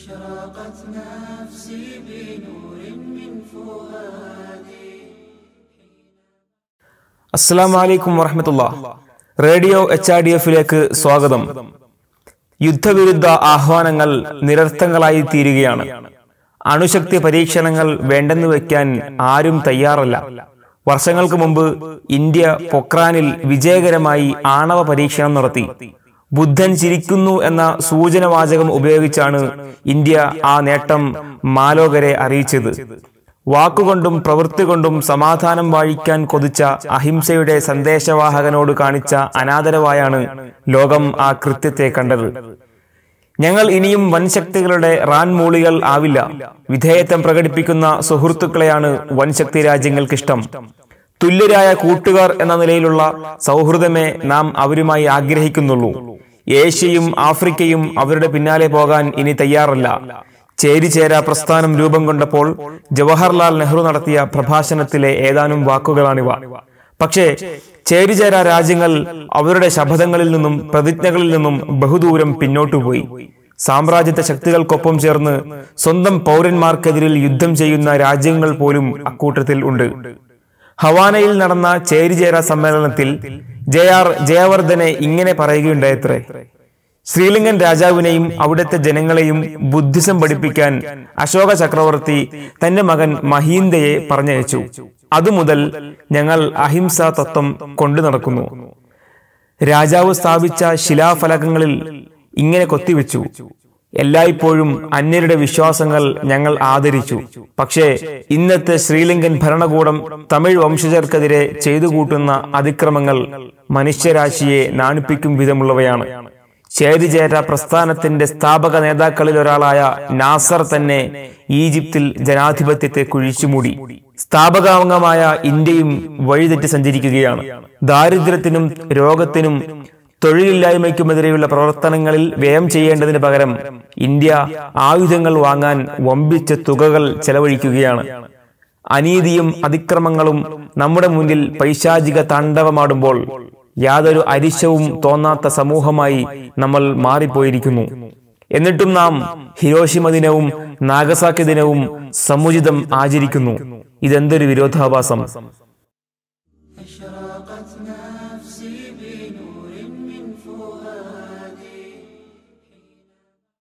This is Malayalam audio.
أشرقت نفسي بنور من فؤادي അസ്സാം വലൈക്കും വറഹമത്തുള്ള റേഡിയോ എച്ച് ആർ ഡി എഫിലേക്ക് സ്വാഗതം യുദ്ധവിരുദ്ധ ആഹ്വാനങ്ങൾ നിരർത്ഥങ്ങളായി തീരുകയാണ് അണുശക്തി പരീക്ഷണങ്ങൾ വേണ്ടെന്ന് വെക്കാൻ ആരും തയ്യാറല്ല വർഷങ്ങൾക്ക് മുമ്പ് ഇന്ത്യ പൊക്രാനിൽ വിജയകരമായി ആണവ പരീക്ഷണം നടത്തി ബുദ്ധൻ ചിരിക്കുന്നു എന്ന സൂചനവാചകം ഉപയോഗിച്ചാണ് ഇന്ത്യ ആ നേട്ടം മാലോകരെ അറിയിച്ചത് വാക്കുകൊണ്ടും പ്രവൃത്തി കൊണ്ടും സമാധാനം വാഴിക്കാൻ കൊതിച്ച അഹിംസയുടെ സന്ദേശവാഹകനോട് കാണിച്ച അനാദരവായാണ് ലോകം ആ കൃത്യത്തെ കണ്ടത് ഞങ്ങൾ ഇനിയും വൻശക്തികളുടെ റാൻമൂളികൾ ആവില്ല വിധേയത്വം പ്രകടിപ്പിക്കുന്ന സുഹൃത്തുക്കളെയാണ് വൻശക്തി രാജ്യങ്ങൾക്കിഷ്ടം തുല്യരായ കൂട്ടുകാർ എന്ന നിലയിലുള്ള സൗഹൃദമേ നാം അവരുമായി ആഗ്രഹിക്കുന്നുള്ളൂ ഏഷ്യയും ആഫ്രിക്കയും അവരുടെ പിന്നാലെ പോകാൻ ഇനി തയ്യാറല്ല ചേരിചേര പ്രസ്ഥാനം രൂപം കൊണ്ടപ്പോൾ ജവഹർലാൽ നെഹ്റു നടത്തിയ പ്രഭാഷണത്തിലെ ഏതാനും വാക്കുകളാണിവ പക്ഷേ ചേരിചേര രാജ്യങ്ങൾ അവരുടെ ശപഥങ്ങളിൽ നിന്നും പ്രതിജ്ഞകളിൽ നിന്നും ബഹുദൂരം പിന്നോട്ടുപോയി സാമ്രാജ്യത്വ ശക്തികൾക്കൊപ്പം ചേർന്ന് സ്വന്തം പൗരന്മാർക്കെതിരിൽ യുദ്ധം ചെയ്യുന്ന രാജ്യങ്ങൾ പോലും അക്കൂട്ടത്തിൽ ഉണ്ട് ഹവാനയിൽ നടന്ന ചേരിചേര സമ്മേളനത്തിൽ ജെ ആർ ജയവർദ്ധനെ ഇങ്ങനെ പറയുകയുണ്ടായത്രേ ശ്രീലങ്കൻ രാജാവിനെയും അവിടുത്തെ ജനങ്ങളെയും ബുദ്ധിസം പഠിപ്പിക്കാൻ അശോക ചക്രവർത്തി തന്റെ മകൻ മഹീന്ദയെ പറഞ്ഞയച്ചു അതുമുതൽ ഞങ്ങൾ അഹിംസാ തത്വം കൊണ്ടു നടക്കുന്നു രാജാവ് സ്ഥാപിച്ച ശിലാഫലകങ്ങളിൽ ഇങ്ങനെ കൊത്തിവെച്ചു എല്ലായ്പ്പോഴും അന്യരുടെ വിശ്വാസങ്ങൾ ഞങ്ങൾ ആദരിച്ചു പക്ഷേ ഇന്നത്തെ ശ്രീലങ്കൻ ഭരണകൂടം തമിഴ് വംശജർക്കെതിരെ ചെയ്തു കൂട്ടുന്ന അതിക്രമങ്ങൾ മനുഷ്യരാശിയെ നാണിപ്പിക്കും വിധമുള്ളവയാണ് ചേരിചേര പ്രസ്ഥാനത്തിന്റെ സ്ഥാപക നേതാക്കളിൽ ഒരാളായ നാസർ തന്നെ ഈജിപ്തിൽ ജനാധിപത്യത്തെ കുഴിച്ചുമൂടി സ്ഥാപകാംഗമായ ഇന്ത്യയും വഴിതെറ്റി സഞ്ചരിക്കുകയാണ് ദാരിദ്ര്യത്തിനും രോഗത്തിനും തൊഴിലില്ലായ്മയ്ക്കുമെതിരെയുള്ള പ്രവർത്തനങ്ങളിൽ വ്യയം ചെയ്യേണ്ടതിന് പകരം ഇന്ത്യ ആയുധങ്ങൾ വാങ്ങാൻ വമ്പിച്ച തുകകൾ ചെലവഴിക്കുകയാണ് അനീതിയും അതിക്രമങ്ങളും നമ്മുടെ മുന്നിൽ പൈശാചിക താണ്ഡവമാടുമ്പോൾ യാതൊരു അരിശവും തോന്നാത്ത സമൂഹമായി നമ്മൾ മാറിപ്പോയിരിക്കുന്നു എന്നിട്ടും നാം ഹിരോഷിമ ദിനവും നാഗസാക്കി ദിനവും സമുചിതം ആചരിക്കുന്നു ഇതെന്തൊരു വിരോധാഭാസം